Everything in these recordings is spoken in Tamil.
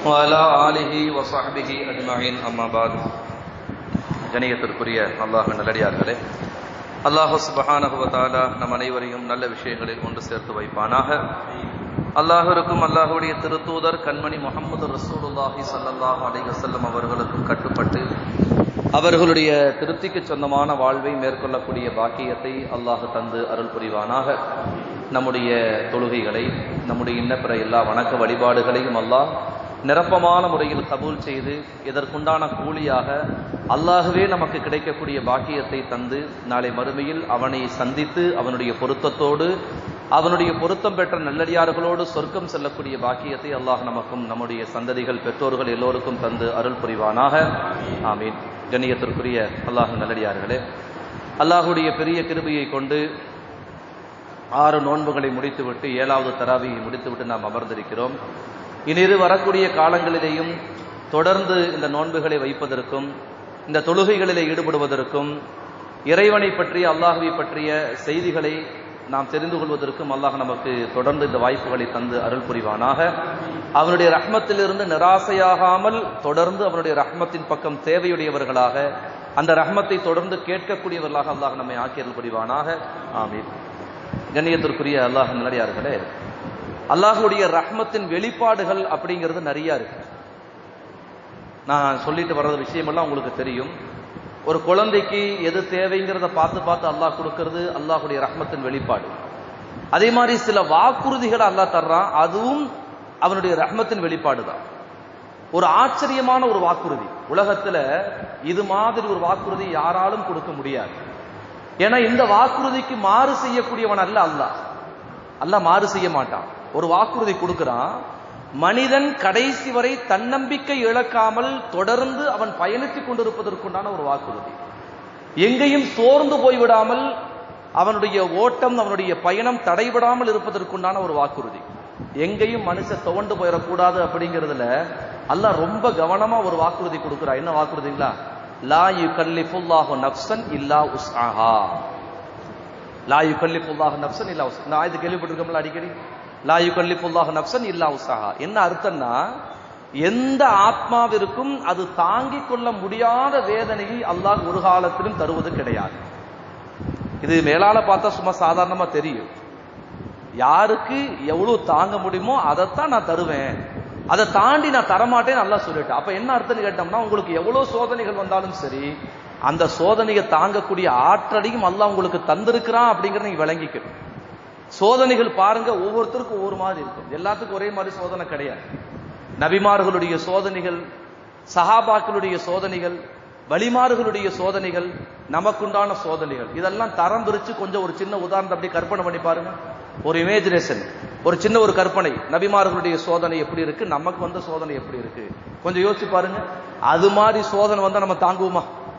وعلى آله وصحبه أجمعين أما بعد கணியத்திற்குரிய அல்லாஹ் நல்லடியார்களே அல்லாஹு சுபஹானஹு வ தஆலா நம் அனைவரையும் நல்ல விஷயங்களில் ஒன்று சேர்த்து வைப்பானாக அல்லாஹிற்கும் அல்லாஹுடைய திருத்தூதர் கண்மணி முகமது ரசூலுல்லாஹி ஸல்லல்லாஹு அலைஹி வஸல்லம் அவர்களுக்கும் கட்டுப்பட்டு அவர்களுடைய திருப்திக்கு சொந்தமான வாழ்வை மேற்கொள்ளக்கூடிய பாக்கியத்தை அல்லாஹ் தந்து அருள் புரிவானாக நம்முடைய தொழுகைகளை நம்முடைய இன்னப்பிற எல்லா வணக்க வழிபாடுகளையும் அல்லாஹ் நிரப்பமான முறையில் கபூல் செய்து இதற்குண்டான கூலியாக அல்லாகவே நமக்கு கிடைக்கக்கூடிய பாக்கியத்தை தந்து நாளை மறுமையில் அவனை சந்தித்து அவனுடைய பொருத்தத்தோடு அவனுடைய பொருத்தம் பெற்ற நல்லடியார்களோடு சொர்க்கம் செல்லக்கூடிய பாக்கியத்தை அல்லாஹ் நமக்கும் நம்முடைய சந்ததிகள் பெற்றோர்கள் எல்லோருக்கும் தந்து அருள் புரிவானாக ஆமீன் கண்ணியத்திற்குரிய அல்லாஹ் நல்லடியார்களே அல்லாஹுடைய பெரிய கிருபையை கொண்டு ஆறு நோன்புகளை முடித்துவிட்டு ஏழாவது தராவியை முடித்துவிட்டு நாம் அமர்ந்திருக்கிறோம் இனிது வரக்கூடிய காலங்களிலேயும் தொடர்ந்து இந்த நோன்புகளை வைப்பதற்கும் இந்த தொழுகைகளிலே ஈடுபடுவதற்கும் இறைவனை பற்றிய அல்லாஹுவை பற்றிய செய்திகளை நாம் தெரிந்து கொள்வதற்கும் அல்லாஹ் நமக்கு தொடர்ந்து இந்த வாய்ப்புகளை தந்து அருள் புரிவானாக அவனுடைய ரஹ்மத்திலிருந்து நிராசையாகாமல் தொடர்ந்து அவனுடைய ரஹ்மத்தின் பக்கம் தேவையுடையவர்களாக அந்த ரஹ்மத்தை தொடர்ந்து கேட்கக்கூடியவர்களாக அல்லாஹ் நம்மை ஆக்கியல் புரிவானாக ஆமீன் கண்ணியத்திற்குரிய அல்லாஹ் நல்லடியார்களே அல்லாஹுடைய ரஹ்மத்தின் வெளிப்பாடுகள் அப்படிங்கிறது நிறைய இருக்கு நான் சொல்லிட்டு வர்றது விஷயமெல்லாம் உங்களுக்கு தெரியும் ஒரு குழந்தைக்கு எது தேவைங்கிறத பார்த்து பார்த்து அல்லாஹ் கொடுக்கறது அல்லாஹுடைய ரஹ்மத்தின் வெளிப்பாடு அதே மாதிரி சில வாக்குறுதிகளை அல்லாஹ் தர்றான் அதுவும் அவனுடைய ரஹ்மத்தின் வெளிப்பாடு தான் ஒரு ஆச்சரியமான ஒரு வாக்குறுதி உலகத்துல இது மாதிரி ஒரு வாக்குறுதி யாராலும் கொடுக்க முடியாது ஏன்னா இந்த வாக்குறுதிக்கு மாறு செய்யக்கூடியவன் அல்ல அல்லாஹ் அல்லாஹ் மாறு செய்ய மாட்டான் ஒரு வாக்குறுதி கொடுக்கிறான் மனிதன் கடைசி வரை தன்னம்பிக்கை இழக்காமல் தொடர்ந்து அவன் பயணித்துக் கொண்டிருப்பதற்குண்டான ஒரு வாக்குறுதி எங்கேயும் சோர்ந்து போய்விடாமல் அவனுடைய ஓட்டம் அவனுடைய பயணம் தடைபடாமல் இருப்பதற்குண்டான ஒரு வாக்குறுதி எங்கேயும் மனுஷன் துவண்டு போயிடக்கூடாது அப்படிங்கிறதுல அல்லாஹ் ரொம்ப கவனமா ஒரு வாக்குறுதி கொடுக்குறா என்ன வாக்குறுதிங்களா லா யு கல்லிஃபுல்லாஹு நப்சன் இல்லா உஸ்ஆஹா லா யு கல்லிஃபுல்லாஹு நப்சன் இல்லா உஸ் நான் இது கேள்விப்பட்டிருக்கோம்ல அடிக்கடி லா யு கல்லிஃபுல்லாஹு நப்சன் இல்லா உஸ்ஆஹா என்ன அர்த்தம்னா எந்த ஆத்மாவிற்கும் அது தாங்கிக் கொள்ள முடியாத வேதனையை அல்லாஹ் ஒரு காலத்திலும் தருவது கிடையாது இது மேலால பார்த்தா சும்மா சாதாரணமா தெரியும் யாருக்கு எவ்வளவு தாங்க முடியுமோ அதைத்தான் நான் தருவேன் அதை தாண்டி நான் தரமாட்டேன்னு நல்லா சொல்லிட்டேன் அப்ப என்ன அர்த்தம் கேட்டோம்னா உங்களுக்கு எவ்வளவு சோதனைகள் வந்தாலும் சரி அந்த சோதனையை தாங்கக்கூடிய ஆற்றலையும் அல்லாஹ் உங்களுக்கு தந்திருக்கிறான் அப்படிங்கறத நீங்க விளங்கிக்கணும் சோதனைகள் பாருங்க ஒவ்வொருத்தருக்கும் ஒவ்வொரு மாதிரி இருக்கும் எல்லாத்துக்கும் ஒரே மாதிரி சோதனை கிடையாது நபிமார்களுடைய சோதனைகள் சஹாபாக்களுடைய சோதனைகள் வழிமாறுகளுடைய சோதனைகள் நமக்குண்டான சோதனைகள் இதெல்லாம் தரம் பிரிச்சு கொஞ்சம் ஒரு சின்ன உதாரணத்தை அப்படி கற்பனை பண்ணி பாருங்க ஒரு இமேஜினேஷன் ஒரு சின்ன ஒரு கற்பனை நபிமார்களுடைய சோதனை எப்படி இருக்கு நமக்கு வந்த சோதனை எப்படி இருக்கு கொஞ்சம் யோசிச்சு பாருங்க அது மாதிரி சோதனை வந்தா நம்ம தாங்குவோமா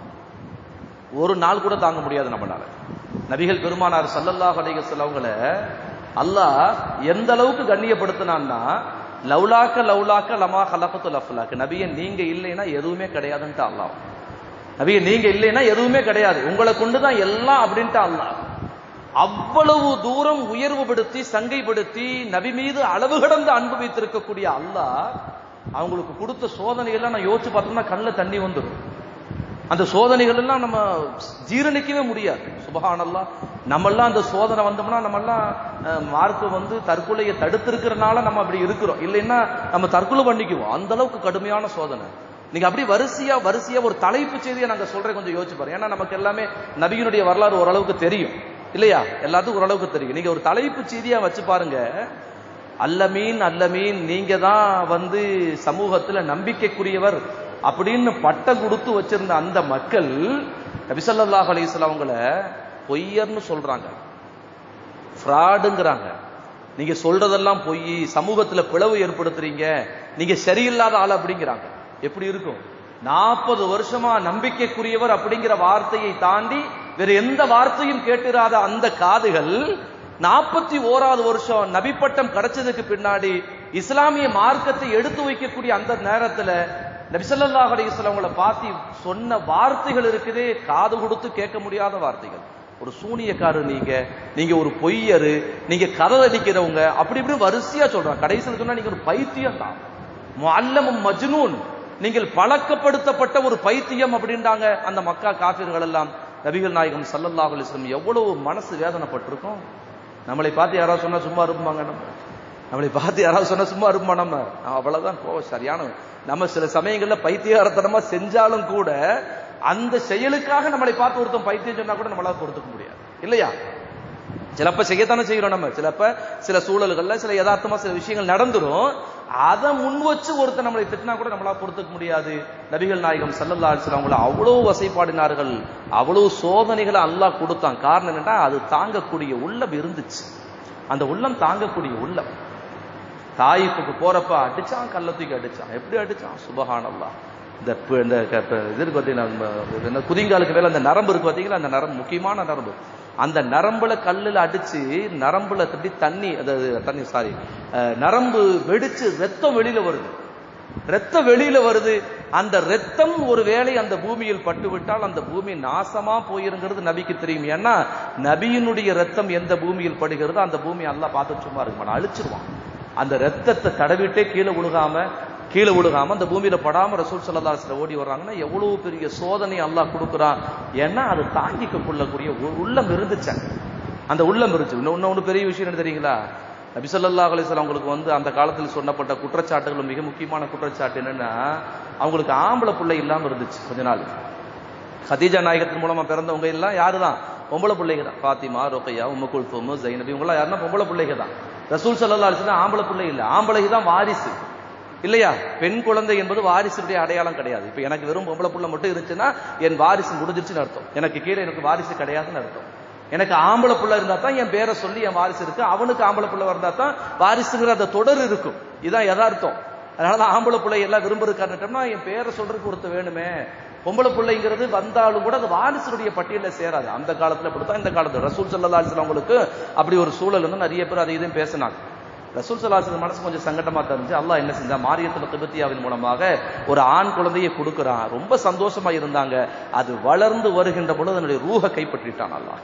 ஒரு நாள் கூட தாங்க முடியாது நம்மளால நபிகள் பெருமானார் சல்லல்லாஹ் அலைஹி அவங்கள அல்லாஹ் எந்த அளவுக்கு கண்ணியப்படுத்தினான்னா லவ்லாக்க லவ்லாக்க லமா ஹலஃபத்துல் அஃப்லாக் நபியை நீங்க இல்லைன்னா எதுவுமே கிடையாதுன்ட்டு அல்லாஹ் நபியை நீங்க இல்லைன்னா எதுவுமே கிடையாது உங்களை கொண்டுதான் எல்லாம் அப்படின்ட்டு அல்லாஹ் அவ்வளவு தூரம் உயர்வுபடுத்தி சங்கைப்படுத்தி நபி மீது அளவு கடந்த அன்பு வைத்திருக்கக்கூடிய அல்லாஹ் அவங்களுக்கு கொடுத்த சோதனைகள்லாம் நான் யோசிச்சு பார்த்தோம்னா கண்ணில் தண்ணி வந்துடும் அந்த சோதனைகள் எல்லாம் நம்ம ஜீரணிக்கவே முடியாது சுபஹானல்லா நம்மெல்லாம் அந்த சோதனை வந்தோம்னா நம்மெல்லாம் மார்க்கு வந்து தற்கொலையை தடுத்திருக்கிறனால நம்ம அப்படி இருக்கிறோம் இல்லைன்னா நம்ம தற்கொலை பண்ணிக்குவோம் அந்த அளவுக்கு கடுமையான சோதனை நீங்க அப்படி வரிசையா வரிசையா ஒரு தலைப்பு செய்தியை நாங்க சொல்றேன் கொஞ்சம் யோசிச்சு பாருங்க ஏன்னா நமக்கு எல்லாமே நபியினுடைய வரலாறு ஓரளவுக்கு தெரியும் இல்லையா எல்லாத்துக்கும் ஓரளவுக்கு தெரியும் நீங்க ஒரு தலைப்பு செய்தியா வச்சு பாருங்க அல்லமீன் அல்லமீன் நீங்க தான் வந்து சமூகத்துல நம்பிக்கைக்குரியவர் அப்படின்னு பட்டம் கொடுத்து வச்சிருந்த அந்த மக்கள் நபிசல்லாஹ் அலிஸ்லாம் அவங்கள பொய்யர்னு சொல்றாங்க ஃப்ராடுங்கிறாங்க நீங்க சொல்றதெல்லாம் பொய் சமூகத்துல பிளவு ஏற்படுத்துறீங்க நீங்க சரியில்லாத ஆள் அப்படிங்கிறாங்க எப்படி இருக்கும் நாற்பது வருஷமா நம்பிக்கைக்குரியவர் அப்படிங்கிற வார்த்தையை தாண்டி வேற எந்த வார்த்தையும் கேட்டிராத அந்த காதுகள் நாற்பத்தி ஓராவது வருஷம் நபிப்பட்டம் கிடைச்சதுக்கு பின்னாடி இஸ்லாமிய மார்க்கத்தை எடுத்து வைக்கக்கூடிய அந்த நேரத்துல நபிசல்லாஹ் அலிஸ்லாம் அவங்கள பார்த்து சொன்ன வார்த்தைகள் இருக்குதே காது கொடுத்து கேட்க முடியாத வார்த்தைகள் ஒரு சூனியக்காரர் நீங்க நீங்க ஒரு பொய்யரு நீங்க கதை அடிக்கிறவங்க அப்படி இப்படி வரிசையா சொல்றாங்க கடைசியில் சொன்னா நீங்க ஒரு பைத்தியம் தான் முஅல்லமும் மஜ்னூன் நீங்கள் பழக்கப்படுத்தப்பட்ட ஒரு பைத்தியம் அப்படின்றாங்க அந்த மக்கா காஃபிர்கள் எல்லாம் நபிகள் நாயகம் ஸல்லல்லாஹு அலைஹி வஸல்லம் எவ்வளவு மனசு வேதனைப்பட்டிருக்கும் நம்மளை பார்த்து யாராவது சொன்னா சும்மா இருப்பாங்க நம்ம நம்மளை பார்த்து யாராவது சொன்னா சும்மா இருப்போமா நம்ம அவ்வளவுதான் கோவம் சரியான நம்ம சில சமயங்கள்ல பைத்தியாரத்தனமா செஞ்சாலும் கூட அந்த செயலுக்காக நம்மளை பார்த்து ஒருத்தன் பைத்தியம் சொன்னா கூட நம்மளால பொறுத்துக்க முடியாது இல்லையா சிலப்ப செய்யத்தானே செய்யறோம் நம்ம சிலப்ப சில சூழல்கள்ல சில யதார்த்தமா சில விஷயங்கள் நடந்துரும் அதை முன் வச்சு ஒருத்தர் நம்மளை திட்டினா கூட நம்மளால பொறுத்துக்க முடியாது நபிகள் நாயகம் சல்லல்லா அலிஸ்லாம் அவங்கள அவ்வளவு வசைப்பாடினார்கள் அவ்வளவு சோதனைகளை அல்லாஹ் கொடுத்தான் காரணம் என்னன்னா அது தாங்கக்கூடிய உள்ளம் இருந்துச்சு அந்த உள்ளம் தாங்கக்கூடிய உள்ளம் தாயிப்புக்கு போறப்ப அடிச்சான் கல்ல தூக்கி அடிச்சான் எப்படி அடிச்சான் சுபஹானல்லா இந்த ப- இந்த க- ப- இது இருக்கு பார்த்தீங்கன்னா நம்ம இது என்ன குதிங்காலுக்கு மேல அந்த நரம்பு இருக்கு பார்த்தீங்களா அந்த நரம்பு முக்கியமான நரம்பு அந்த நரம்புல கல்லுல அடிச்சு நரம்புல தட்டி தண்ணி அதாவது தண்ணி சாரி நரம்பு வெடிச்சு ரத்தம் வெளியில வருது ரத்தம் வெளியில வருது அந்த ரத்தம் ஒருவேளை அந்த பூமியில் பட்டு விட்டால் அந்த பூமி நாசமா போயிருங்கிறது நபிக்கு தெரியும் ஏன்னா நபியினுடைய ரத்தம் எந்த பூமியில் படுகிறதோ அந்த பூமி அல்லாஹ் பார்த்து சும்மா இருக்க மாட்டான் அழிச்சிருவான் அந்த ரத்தத்தை தடவிட்டே கீழே விழுகாம கீழே விழுகாம அந்த பூமியில படாம ரசூல் ஸல்லல்லாஹு அலைஹி ஓடி வர்றாங்கன்னா எவ்வளவு பெரிய சோதனை அல்லாஹ் கொடுக்குறான் ஏன்னா அது தாங்கிக்க கொள்ளக்கூடிய ஒரு உள்ளம் இருந்துச்சு அந்த உள்ளம் இருந்துச்சு இன்னும் இன்னொன்னு பெரிய விஷயம் என்ன தெரியுங்களா நபி ஸல்லல்லாஹு அலைஹி வஸல்லம் அவங்களுக்கு வந்து அந்த காலத்தில் சொன்னப்பட்ட குற்றச்சாட்டுகள் மிக முக்கியமான குற்றச்சாட்டு என்னன்னா அவங்களுக்கு ஆம்பளை பிள்ளை இல்லாம இருந்துச்சு கொஞ்ச நாள் ஹதீஜா நாயகத்தின் மூலமா பிறந்தவங்க எல்லாம் யாருதான் பொம்பளை பிள்ளைங்க தான் பாத்திமா ரோக்கையா உம்ம குல்ஃபும் ஜைனபி இவங்கெல்லாம் யாருன்னா பொம்பளை பிள்ளைங்க தான் ரசூல் ஸல்லல்லாஹு அலைஹி வஸல்லம் ஆம்பளை பிள்ளை இல்ல ஆம்பளைக்கு தான் வாரிசு இல்லையா பெண் குழந்தை என்பது வாரிசுடைய அடையாளம் கிடையாது இப்ப எனக்கு வெறும் பொம்பளை புள்ள மட்டும் இருந்துச்சுன்னா என் வாரிசு முடிஞ்சிருச்சுன்னு அர்த்தம் எனக்கு கீழே எனக்கு வாரிசு கிடையாதுன்னு அர்த்தம் எனக்கு ஆம்பளை புள்ள இருந்தா தான் என் பேரை சொல்லி என் வாரிசு இருக்கு அவனுக்கு ஆம்பளை புள்ள இருந்தா தான் வாரிசுங்கிற அந்த தொடர் இருக்கும் இதான் யதார்த்தம் அதனால தான் ஆம்பளை பிள்ளை எல்லாம் விரும்புறதுக்காரட்டோம்னா என் பேரை சொல்றதுக்கு ஒருத்த வேணுமே பொம்பளை பிள்ளைங்கிறது வந்தாலும் கூட அது வாரிசுடைய பட்டியல சேராது அந்த காலத்துல அப்படித்தான் இந்த காலத்துல ரசூல் சல்லா அலிஸ்லாம் அவங்களுக்கு அப்படி ஒரு சூழல் வந்து நிறைய பேர் அதை இதையும் பேசினாங்க ரசூல் சல்லாஹ் மனசு கொஞ்சம் சங்கடமா தெரிஞ்சு அல்லாஹ் என்ன செஞ்சா மாரியத்துல திபத்தியாவின் மூலமாக ஒரு ஆண் குழந்தையை கொடுக்குறான் ரொம்ப சந்தோஷமா இருந்தாங்க அது வளர்ந்து வருகின்ற பொழுது அதனுடைய ரூஹ கைப்பற்றிட்டான் அல்லாஹ்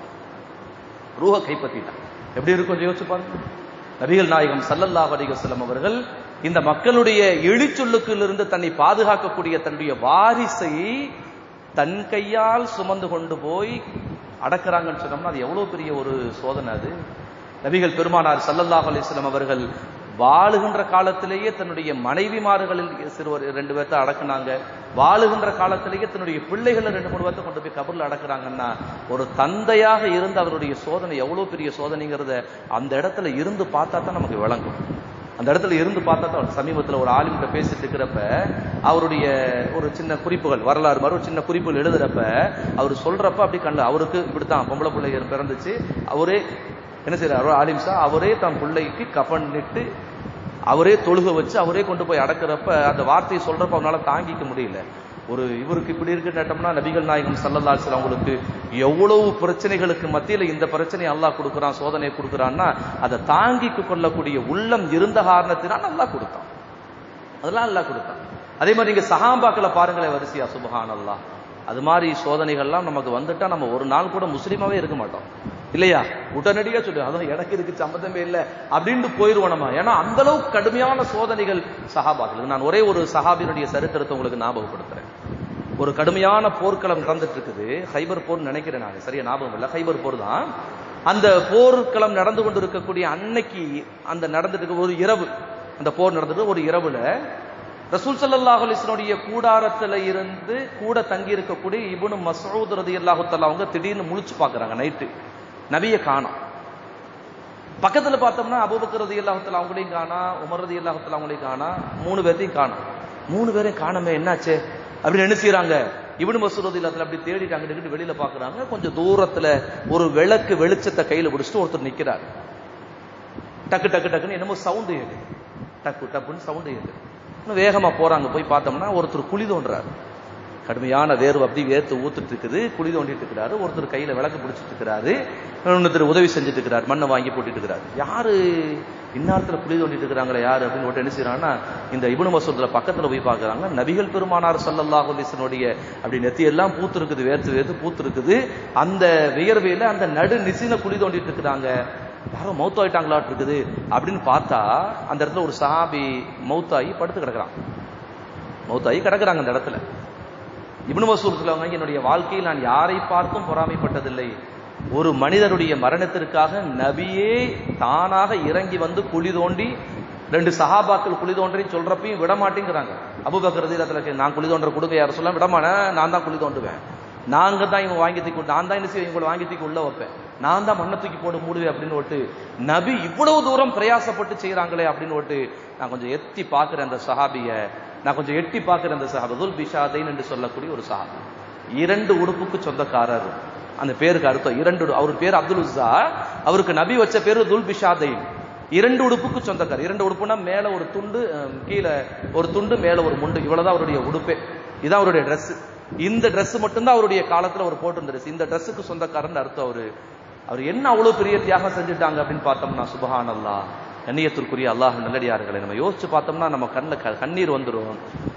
ரூஹ கைப்பற்றிட்டான் எப்படி இருக்கும் கொஞ்சம் யோசிச்சு பாருங்க நபிகள் நாயகம் ஸல்லல்லாஹு அலைஹி வஸல்லம் அவர்கள் இந்த மக்களுடைய இழிச்சொல்லுக்கிலிருந்து தன்னை பாதுகாக்கக்கூடிய தன்னுடைய வாரிசை தன் கையால் சுமந்து கொண்டு போய் அடக்குறாங்கன்னு சொன்னோம்னா அது எவ்வளவு பெரிய ஒரு சோதனை அது நபிகள் பெருமானார் ஸல்லல்லாஹு அலைஹி வஸல்லம் அவர்கள் வாழுகின்ற காலத்திலேயே தன்னுடைய மனைவிமார்களில் சிறுவர் ரெண்டு பேர்த்த அடக்குனாங்க வாழுகின்ற காலத்திலேயே தன்னுடைய பிள்ளைகளை ரெண்டு மூணு பேர்த்த கொண்டு போய் கபர்ல அடக்குறாங்கன்னா ஒரு தந்தையாக இருந்து அவருடைய சோதனை எவ்வளவு பெரிய சோதனைங்கிறத அந்த இடத்துல இருந்து பார்த்தா தான் நமக்கு விளங்கும் அந்த இடத்துல இருந்து பார்த்தா தான் சமீபத்தில் ஒரு ஆலிம்கிட்ட பேசிட்டு இருக்கிறப்ப அவருடைய ஒரு சின்ன குறிப்புகள் வரலாறு மாதிரி ஒரு சின்ன குறிப்புகள் எழுதுறப்ப அவர் சொல்றப்ப அப்படி கண்டு அவருக்கு இப்படித்தான் பொம்பளை பிள்ளை பிறந்துச்சு அவரே என்ன செய்யறாரு ஆலிம் சா அவரே தன் பிள்ளைக்கு கஃன் நிட்டு அவரே தொழுக வச்சு அவரே கொண்டு போய் அடக்குறப்ப அந்த வார்த்தையை சொல்றப்ப அவனால தாங்கிக்க முடியல ஒரு இவருக்கு இப்படி இருக்கு நட்டம்னா நபிகள் நாயகம் சல்லல்லா அலிஸ்லாம் அவங்களுக்கு எவ்வளவு பிரச்சனைகளுக்கு மத்தியில இந்த பிரச்சனையை அல்லாஹ் கொடுக்குறான் சோதனையை கொடுக்குறான்னா அதை தாங்கிக் கொள்ளக்கூடிய உள்ளம் இருந்த காரணத்தினால் அல்லாஹ் கொடுத்தான் அதெல்லாம் அல்லாஹ் கொடுத்தான் அதே மாதிரி நீங்க சஹாபாக்களை பாருங்களேன் வரிசையா சுபஹான் அல்லாஹ் அது மாதிரி சோதனைகள்லாம் நமக்கு வந்துட்டா நம்ம ஒரு நாள் கூட முஸ்லீமாவே இருக்க மாட்டோம் இல்லையா உடனடியா சொல்லு அதான் எனக்கு இதுக்கு சம்மந்தமே இல்லை அப்படின்ட்டு போயிருவோம் நம்ம ஏன்னா அந்த அளவுக்கு கடுமையான சோதனைகள் சஹாபாக்களுக்கு நான் ஒரே ஒரு சஹாபியினுடைய சரித்திரத்தை உங்களுக்கு ஞாபகப்படுத்துறேன் ஒரு கடுமையான போர்க்களம் நடந்துட்டு இருக்குது ஹைபர் போர் நினைக்கிறேன் நான் சரியா ஞாபகம் இல்லை ஹைபர் போர் தான் அந்த போர்க்களம் நடந்து கொண்டு இருக்கக்கூடிய அன்னைக்கு அந்த நடந்துட்டு இருக்க ஒரு இரவு அந்த போர் நடந்துட்டு ஒரு இரவுல ரசூல் சல்லாஹ் அலிஸ்னுடைய கூடாரத்துல இருந்து கூட தங்கி இருக்கக்கூடிய இபுனு மசூத் ரதி அல்லாஹு அவங்க திடீர்னு முழிச்சு பாக்குறாங்க நைட்டு நபிய காணோம் பக்கத்துல பார்த்தோம்னா அபுபக்கர் ரதி அல்லாஹத்துல அவங்களையும் காணா உமர் ரதி அல்லாஹத்துல அவங்களையும் காணா மூணு பேர்த்தையும் காணோம் மூணு பேரையும் காணாம என்னாச்சு அப்படின்னு என்ன செய்யறாங்க இவனு மசூரதி இல்லாத்துல அப்படி தேடிட்டு அங்கிட்டு வெளியில பாக்குறாங்க கொஞ்சம் தூரத்துல ஒரு விளக்கு வெளிச்சத்தை கையில பிடிச்சிட்டு ஒருத்தர் நிக்கிறார் டக்கு டக்கு டக்குன்னு என்னமோ சவுண்டு ஏது டக்கு டப்புன்னு சவுண்டு ஏது இன்னும் வேகமா போறாங்க போய் பார்த்தோம்னா ஒருத்தர் குழி தோன்றாரு கடுமையான வேர்வு அப்படி வேர்த்து ஊத்துட்டு இருக்குது குழி தோண்டிட்டு இருக்கிறாரு ஒருத்தர் கையில விளக்கு பிடிச்சிட்டு இருக்கிறாரு இன்னொருத்தர் உதவி செஞ்சுட்டு இருக்கிறார் மண்ணை வாங்கி போட்டுட்டு இருக்கிறாரு யாரு இந்நேரத்துல குழி தோண்டிட்டு இருக்கிறாங்களே யாரு அப்படின்னு ஒருத்தர் என்ன செய்யறாங்கன்னா இந்த இபுனு மசூத்ல பக்கத்துல போய் பாக்குறாங்க நபிகள் பெருமானார் சல்லல்லாஹு அலிஸ்னுடைய அப்படி நெத்தி எல்லாம் பூத்து இருக்குது வேர்த்து வேர்த்து பூத்து இருக்குது அந்த வியர்வையில அந்த நடு நிசின குழி தோண்டிட்டு இருக்கிறாங்க யாரோ மௌத்தாயிட்டாங்களாட்டு இருக்குது அப்படின்னு பார்த்தா அந்த இடத்துல ஒரு சஹாபி மௌத்தாயி படுத்து கிடக்குறான் மௌத்தாயி கிடக்குறாங்க அந்த இடத்துல இப்னு மசூர் சொல்லுவாங்க என்னுடைய வாழ்க்கையில் நான் யாரை பார்த்தும் பொறாமைப்பட்டதில்லை ஒரு மனிதருடைய மரணத்திற்காக நபியே தானாக இறங்கி வந்து குழி தோண்டி ரெண்டு சஹாபாக்கள் குழி தோன்றி சொல்றப்பையும் விட மாட்டேங்கிறாங்க அபுபக்கர் ரதிலத்துல நான் குழி தோன்ற கொடுங்க யாரும் சொல்ல விடமான நான் தான் குழி தோண்டுவேன் நாங்க தான் இவங்க வாங்கி தூக்கி நான் தான் என்ன செய்வேன் இவங்களை வாங்கி தூக்கி உள்ள வைப்பேன் நான் தான் மண்ணை தூக்கி போட்டு மூடுவேன் அப்படின்னு விட்டு நபி இவ்வளவு தூரம் பிரயாசப்பட்டு செய்யறாங்களே அப்படின்னு விட்டு நான் கொஞ்சம் எத்தி பார்க்கிறேன் அந்த சஹாபிய நான் கொஞ்சம் எட்டி பார்க்கிறேன் அந்த சஹாபி துல் பிஷாதைன் என்று சொல்லக்கூடிய ஒரு சஹாபி இரண்டு உடுப்புக்கு சொந்தக்காரர் அந்த பேருக்கு அர்த்தம் இரண்டு உடு- அவர் பேர் அப்துல் உஸ்ஸா அவருக்கு நபி வச்ச பேரு துல் பிஷாதைன் இரண்டு உடுப்புக்கு சொந்தக்காரர் இரண்டு உடுப்புனா மேல ஒரு துண்டு அஹ், கீழே ஒரு துண்டு மேல ஒரு முண்டு இவ்வளவுதான் அவருடைய உடுப்பே இதான் அவருடைய Dress இந்த Dress மட்டும்தான் அவருடைய காலத்துல அவர் போட்டிருந்த Dress இந்த Dressக்கு சொந்தக்காரன் அர்த்தம் அவரு அவர் என்ன அவ்வளவு பெரிய தியாகம் செஞ்சுட்டாங்க அப்படின்னு பார்த்தோம்னா சுபஹான் அல்லாஹ் கண்ணியத்திற்குரிய அல்லாஹ் நல்லடியார்களை நம்ம யோசிச்சு பார்த்தோம்னா நம்ம கண்ணுல க- கண்ணீர் வந்துரும்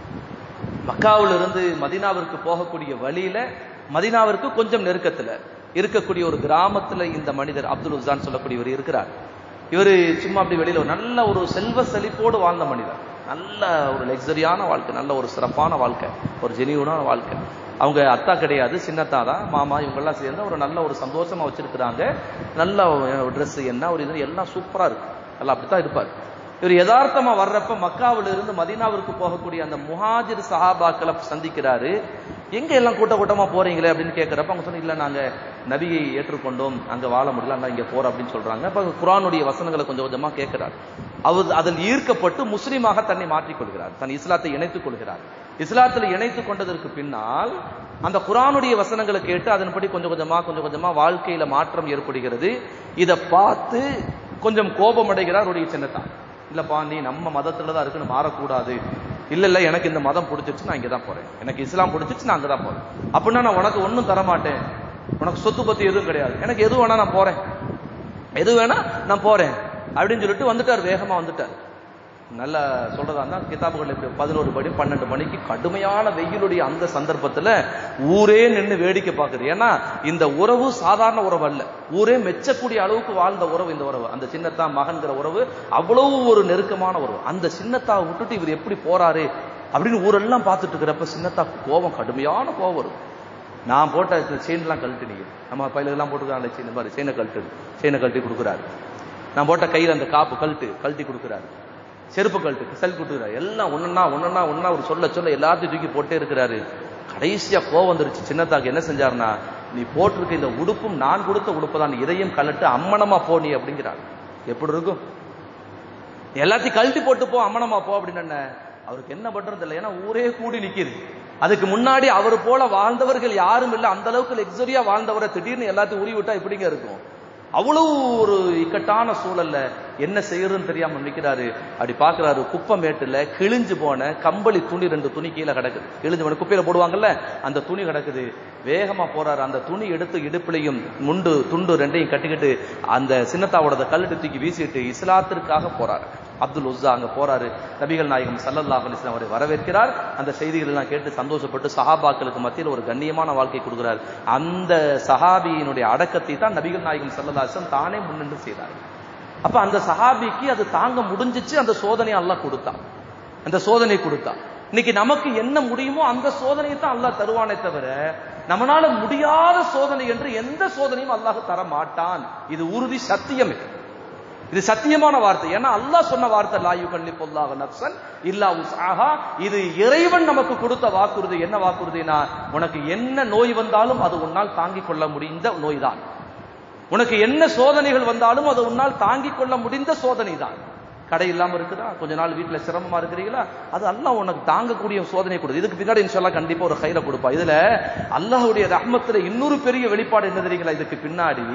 மக்காவுல இருந்து மதீனாவிற்கு போகக்கூடிய வழியில மதீனாவிற்கு கொஞ்சம் நெருக்கத்துல இருக்கக்கூடிய ஒரு கிராமத்துல இந்த மனிதர் அப்துல் உஸ்ஸான் சொல்லக்கூடியவர் இருக்கிறார் இவரு சும்மா அப்படி வெளியில ஒரு நல்ல ஒரு செல்வ செழிப்போடு வாழ்ந்த மனிதர் நல்ல ஒரு லக்ஸரியான வாழ்க்கை நல்ல ஒரு சிறப்பான வாழ்க்கை ஒரு ஜெனியூனான வாழ்க்கை அவங்க அத்தா கிடையாது சின்னத்தா தான் மாமா இவங்கெல்லாம் சேர்ந்து ஒரு நல்ல ஒரு சந்தோஷமா வச்சிருக்கிறாங்க நல்ல ட்ரெஸ் என்ன ஒரு இது எல்லாம் சூப்பரா இருக்கு எல்லாம் அப்படித்தான் இருப்பார் இவர் யதார்த்தமா வர்றப்ப மக்காவில இருந்து மதீனாவிற்கு போகக்கூடிய அந்த முஹாஜிர் சஹாபாக்களை சந்திக்கிறாரு எங்க எல்லாம் கூட்ட கூட்டமா போறீங்களே அப்படின்னு கேட்கிறப்ப அவங்க சொன்ன இல்ல நாங்க நபியை ஏற்றுக்கொண்டோம் அங்க வாழ முடியல அங்க இங்க போறோம் அப்படின்னு சொல்றாங்க அப்ப குர்ஆனுடைய வசனங்களை கொஞ்சம் கொஞ்சமா கேட்கிறார் அவர் அதில் ஈர்க்கப்பட்டு முஸ்லீமாக தன்னை மாற்றிக் கொள்கிறார் தன் இஸ்லாத்தை இணைத்துக் கொள்கிறார் இஸ்லாத்தில் இணைத்துக் கொண்டதற்கு பின்னால் அந்த குர்ஆனுடைய வசனங்களை கேட்டு அதன்படி கொஞ்சம் கொஞ்சமா கொஞ்சம் கொஞ்சமா வாழ்க்கையில மாற்றம் ஏற்படுகிறது இதை பார்த்து கொஞ்சம் கோபம் அடைகிறார் அவருடைய சின்னத்தான் இல்லப்பா நீ நம்ம மதத்துல தான் இருக்குன்னு மாறக்கூடாது இல்ல இல்ல எனக்கு இந்த மதம் பிடிச்சிருச்சு நான் இங்க தான் போறேன் எனக்கு இஸ்லாம் பிடிச்சிருச்சு நான் அங்க தான் போறேன் அப்படின்னா நான் உனக்கு ஒண்ணும் தர மாட்டேன் உனக்கு சொத்து பத்தி எதுவும் கிடையாது எனக்கு எது வேணா நான் போறேன் எது வேணா நான் போறேன் அப்படின்னு சொல்லிட்டு வந்துட்டார் வேகமா வந்துட்டார் நல்ல சொல்றதா இருந்தா கிதாபுகள் இப்படி பதினோரு படி பன்னெண்டு மணிக்கு கடுமையான வெயிலுடைய அந்த சந்தர்ப்பத்துல ஊரே நின்னு வேடிக்கை பார்க்குது ஏன்னா இந்த உறவு சாதாரண உறவு அல்ல ஊரே மெச்சக்கூடிய அளவுக்கு வாழ்ந்த உறவு இந்த உறவு அந்த சின்னத்தா மகன்கிற உறவு அவ்வளவு ஒரு நெருக்கமான உறவு அந்த சின்னத்தா விட்டுட்டு இவர் எப்படி போறாரு அப்படின்னு ஊரெல்லாம் பார்த்துட்டு இருக்கிறப்ப சின்னத்தா கோபம் கடுமையான கோபம் வரும் நான் போட்ட செயின்லாம் கழட்டு நீங்க நம்ம பயிலெல்லாம் போட்டுருக்காங்களே செயின் மாதிரி செயினை கழட்டு செயினை கழட்டி கொடுக்குறாரு நான் போட்ட கையில் அந்த காப்பு கழட்டு கழட்டி கொடுக்குறாரு செருப்பு கழட்டு செல் கொடுக்குறாரு எல்லாம் ஒண்ணுன்னா ஒண்ணுன்னா ஒண்ணா ஒரு சொல்ல சொல்ல எல்லாத்தையும் தூக்கி போட்டே இருக்கிறாரு கடைசியா கோவம் வந்துருச்சு சின்னத்தாக்கு என்ன செஞ்சாருன்னா நீ போட்டிருக்க இந்த உடுப்பும் நான் கொடுத்த உடுப்பு தான் இதையும் கழட்டு அம்மனமா போ நீ அப்படிங்கிறாரு எப்படி இருக்கும் எல்லாத்தையும் கழட்டி போட்டு போ அம்மனமா போ அப்படின்னு என்ன அவருக்கு என்ன பண்றது இல்லை ஏன்னா ஊரே கூடி நிக்குது அதுக்கு முன்னாடி அவர் போல வாழ்ந்தவர்கள் யாரும் இல்லை அந்த அளவுக்கு லக்ஸரியா வாழ்ந்தவரை திடீர்னு எல்லாத்தையும் உரி விட்டா எப்படிங்க இருக்கும் அவ்வளவு ஒரு இக்கட்டான சூழல்ல என்ன செய்யறதுன்னு தெரியாம நிக்கிறாரு அப்படி பாக்குறாரு குப்பை மேட்டுல கிழிஞ்சு போன கம்பளி துணி ரெண்டு துணி கீழே கிடக்குது கிழிஞ்சு போன குப்பையில போடுவாங்கல்ல அந்த துணி கிடக்குது வேகமா போறாரு அந்த துணி எடுத்து இடுப்புலையும் முண்டு துண்டு ரெண்டையும் கட்டிக்கிட்டு அந்த சின்னத்தாவோட கல்லிட்டு தூக்கி வீசிட்டு இஸ்லாத்திற்காக போறாரு அப்துல் உஸ்ஸா அங்க போறாரு நபிகள் நாயகம் ஸல்லல்லாஹு அலைஹி வஸல்லம் அவரை வரவேற்கிறார் அந்த செய்திகள் எல்லாம் கேட்டு சந்தோஷப்பட்டு சஹாபாக்களுக்கு மத்தியில் ஒரு கண்ணியமான வாழ்க்கை கொடுக்கிறார் அந்த சஹாபியினுடைய அடக்கத்தை தான் நபிகள் நாயகம் ஸல்லல்லாஹு அலைஹி வஸல்லம் தானே முன்னின்று செய்தார் அப்ப அந்த சஹாபிக்கு அது தாங்க முடிஞ்சிச்சு அந்த சோதனையை அல்லாஹ் கொடுத்தான் அந்த சோதனை கொடுத்தான் இன்னைக்கு நமக்கு என்ன முடியுமோ அந்த சோதனையை தான் அல்லாஹ் தருவானே தவிர நம்மளால முடியாத சோதனை என்று எந்த சோதனையும் அல்லாஹ் தர மாட்டான் இது உறுதி சத்தியம் இது இது சத்தியமான வார்த்தை ஏன்னா அல்லாஹ் சொன்ன வார்த்தை லா யுகல்லிஃபுல்லாஹு நஃப்ஸன் இல்லா உஸ்ஆஹா இது இறைவன் நமக்கு கொடுத்த வாக்குறுதி என்ன வாக்குறுதினா உனக்கு என்ன நோய் வந்தாலும் அது உன்னால் தாங்கிக் கொள்ள முடிந்த நோய்தான் உனக்கு என்ன சோதனைகள் வந்தாலும் அது உன்னால் தாங்கிக் கொள்ள முடிந்த சோதனை தான் கடை இல்லாம இருக்குதா கொஞ்ச நாள் வீட்டுல சிரமமா இருக்கிறீங்களா அது அல்லாஹ் உனக்கு தாங்கக்கூடிய சோதனை கொடுது இதுக்கு பின்னாடி இன்ஷால்லா கண்டிப்பா ஒரு கையில கொடுப்பா இதுல அல்லாஹ்வுடைய ரஹ்மத்துல இன்னொரு பெரிய வெளிப்பாடு என்ன தெரியுங்களா இதுக்கு பின்னாடி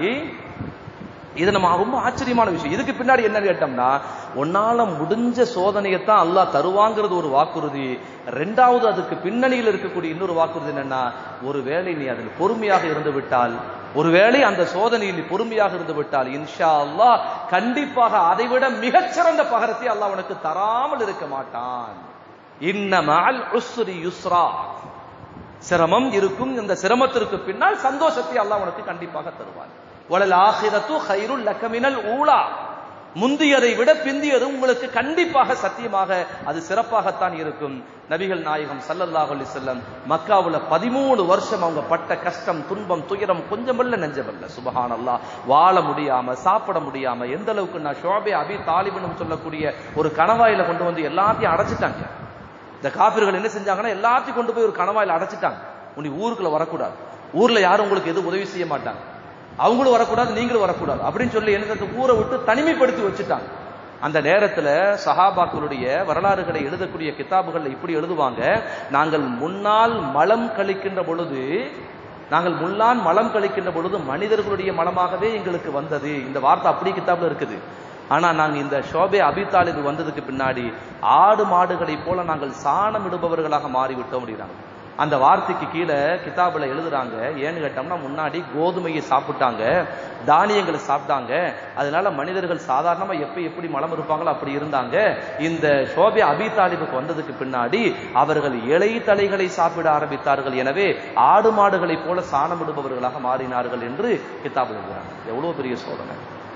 இது நம்ம ரொம்ப ஆச்சரியமான விஷயம் இதுக்கு பின்னாடி என்ன கேட்டோம்னா உன்னால முடிஞ்ச சோதனையைத்தான் அல்லாஹ் தருவாங்கிறது ஒரு வாக்குறுதி ரெண்டாவது அதுக்கு பின்னணியில் இருக்கக்கூடிய இன்னொரு வாக்குறுதி என்னன்னா ஒருவேளை நீ அதில் பொறுமையாக இருந்து விட்டால் ஒருவேளை அந்த சோதனையில் நீ பொறுமையாக இருந்து விட்டால் இன்ஷா அல்லாஹ் கண்டிப்பாக அதைவிட மிகச்சிறந்த பகரத்தை அல்லாஹ் உனக்கு தராமல் இருக்க மாட்டான் இன்னமல் உஸ்ரி யுஸ்ரா சிரமம் இருக்கும் இந்த சிரமத்திற்கு பின்னால் சந்தோஷத்தை அல்லாஹ் உனக்கு கண்டிப்பாக தருவான் வலல் ஆஹிரத்து ஹைருல் லக்கமினல் ஊலா முந்தியதை விட பிந்தியது உங்களுக்கு கண்டிப்பாக சத்தியமாக அது சிறப்பாகத்தான் இருக்கும் நபிகள் நாயகம் சல்லல்லாஹு அலைஹி வஸல்லம் மக்காவுல பதிமூணு வருஷம் அவங்க பட்ட கஷ்டம் துன்பம் துயரம் கொஞ்சமல்ல நெஞ்சமல்ல சுபஹானல்லாஹ் வாழ முடியாம சாப்பிட முடியாம எந்த அளவுக்கு நான் ஷோபே அபி தாலிபுன்னு சொல்லக்கூடிய ஒரு கணவாயில கொண்டு வந்து எல்லாத்தையும் அடைச்சிட்டாங்க இந்த காபிர்கள் என்ன செஞ்சாங்கன்னா எல்லாத்தையும் கொண்டு போய் ஒரு கணவாயில அடைச்சிட்டாங்க உனி ஊருக்குள்ள வரக்கூடாது ஊர்ல யாரும் உங்களுக்கு எதுவும் உதவி செய்ய மாட்டாங்க அவங்களும் வரக்கூடாது நீங்களும் வரக்கூடாது அப்படின்னு சொல்லி என்ன செஞ்சு ஊரை விட்டு தனிமைப்படுத்தி வச்சுட்டாங்க அந்த நேரத்துல சஹாபாக்களுடைய வரலாறுகளை எழுதக்கூடிய கிதாபுகள்ல இப்படி எழுதுவாங்க நாங்கள் முன்னால் மலம் கழிக்கின்ற பொழுது நாங்கள் முன்னான் மலம் கழிக்கின்ற பொழுது மனிதர்களுடைய மலமாகவே எங்களுக்கு வந்தது இந்த வார்த்தை அப்படி கிதாப்ல இருக்குது ஆனா நாங்க இந்த ஷோபே அபித்தாலிபு வந்ததுக்கு பின்னாடி ஆடு மாடுகளை போல நாங்கள் சாணம் இடுபவர்களாக மாறிவிட்டோம் அப்படின்னாங்க அந்த வார்த்தைக்கு கீழே கிதாபுல எழுதுறாங்க ஏன்னு கேட்டோம்னா முன்னாடி கோதுமையை சாப்பிட்டாங்க தானியங்களை சாப்பிட்டாங்க அதனால மனிதர்கள் சாதாரணமா எப்ப எப்படி மலம் இருப்பாங்களோ அப்படி இருந்தாங்க இந்த ஷோபே அபிதாலிபுக்கு வந்ததுக்கு பின்னாடி அவர்கள் இலை தலைகளை சாப்பிட ஆரம்பித்தார்கள் எனவே ஆடு மாடுகளை போல சாணம் இடுபவர்களாக மாறினார்கள் என்று கிதாபுல எழுதுறாங்க எவ்வளவு பெரிய சோதனை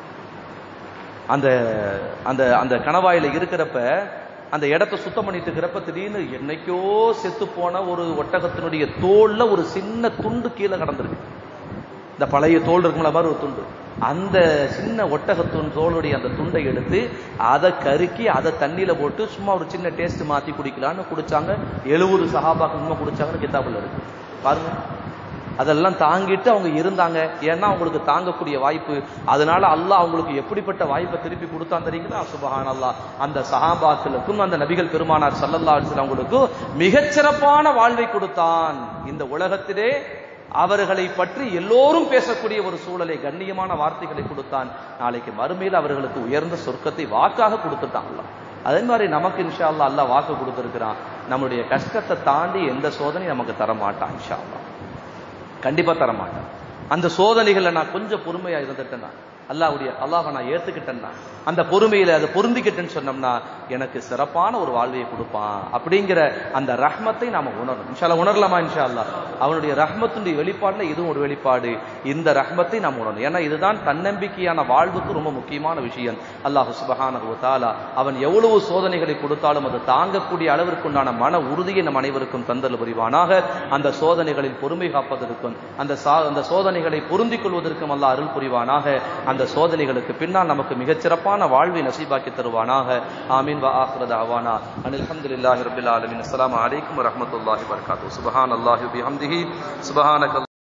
அந்த அந்த அந்த கணவாயில இருக்கிறப்ப அந்த இடத்த சுத்தம் பண்ணிட்டு இருக்கிறப்ப திடீர்னு என்னைக்கோ செத்து போன ஒரு ஒட்டகத்தினுடைய தோல்ல ஒரு சின்ன துண்டு கீழே கடந்திருக்கு இந்த பழைய தோல் இருக்கும்ல மாதிரி ஒரு துண்டு அந்த சின்ன ஒட்டகத்துன் தோளுடைய அந்த துண்டை எடுத்து அதை கருக்கி அதை தண்ணியில போட்டு சும்மா ஒரு சின்ன டேஸ்ட் மாத்தி குடிக்கலான்னு குடிச்சாங்க எழுபது சகாபாக்கு உண்மை குடிச்சாங்கன்னு கிதாபுல இருக்கு பாருங்க அதெல்லாம் தாங்கிட்டு அவங்க இருந்தாங்க ஏன்னா அவங்களுக்கு தாங்கக்கூடிய வாய்ப்பு அதனால அல்லாஹ் அவங்களுக்கு எப்படிப்பட்ட வாய்ப்பை திருப்பி கொடுத்தான் தெரியுங்களா சுபஹான் அல்லாஹ் அந்த சஹாபாக்களுக்கும் அந்த நபிகள் பெருமானார் சல்லல்லா அலிஸ்லாம் அவங்களுக்கு மிகச்சிறப்பான வாழ்வை கொடுத்தான் இந்த உலகத்திலே அவர்களை பற்றி எல்லோரும் பேசக்கூடிய ஒரு சூழலை கண்ணியமான வார்த்தைகளை கொடுத்தான் நாளைக்கு மறுமையில் அவர்களுக்கு உயர்ந்த சொர்க்கத்தை வாக்காக கொடுத்துட்டான் அல்லாஹ் அதே மாதிரி நமக்கு இன்ஷா அல்லாஹ் அல்லாஹ் வாக்கு கொடுத்துருக்கிறான் நம்முடைய கஷ்டத்தை தாண்டி எந்த சோதனையும் நமக்கு தர மாட்டான் இன்ஷா அல்லாஹ் கண்டிப்பா தர மாட்டேன் அந்த சோதனைகளை நான் கொஞ்சம் பொறுமையா இருந்துட்டேன்னா அல்லாவுடைய அல்லாஹை நான் ஏத்துக்கிட்டேன்னா அந்த பொறுமையில அதை பொருந்திக்கிட்டேன்னு சொன்னோம்னா எனக்கு சிறப்பான ஒரு வாழ்வையை கொடுப்பான் அப்படிங்கிற அந்த ரஹ்மத்தை நாம உணரணும் இன்ஷால்லா உணரலாமா இன்ஷா அல்லாஹ் அவனுடைய ரஹ்மத்துடைய வெளிப்பாடுல இதுவும் ஒரு வெளிப்பாடு இந்த ரஹ்மத்தை நாம் உணரணும் ஏன்னா இதுதான் தன்னம்பிக்கையான வாழ்வுக்கு ரொம்ப முக்கியமான விஷயம் அல்லாஹ் சுபஹானஹு தஆலா அவன் எவ்வளவு சோதனைகளை கொடுத்தாலும் அதை தாங்கக்கூடிய அளவிற்குண்டான மன உறுதியை நம் அனைவருக்கும் தந்தல் புரிவானாக அந்த சோதனைகளில் பொறுமை காப்பதற்கும் அந்த சா அந்த சோதனைகளை பொருந்திக் கொள்வதற்கும் அல்லாஹ் அருள் புரிவானாக அந்த சோதனைகளுக்கு பின்னால் நமக்கு மிகச்சிறப்பான வாழ்வை நசீபாக்கி தருவானாக ஆமீன் வா ஆஹ்ரத் அவானா அனில் அல்ஹம்துலில்லாஹி ரப்பில் ஆலமீன் அஸ்ஸலாமு அலைக்கும் வரஹ்மத்துல்லாஹி வபரகாத்துஹு சுப்ஹானல்லாஹி வபிஹம்திஹி சுப்ஹானக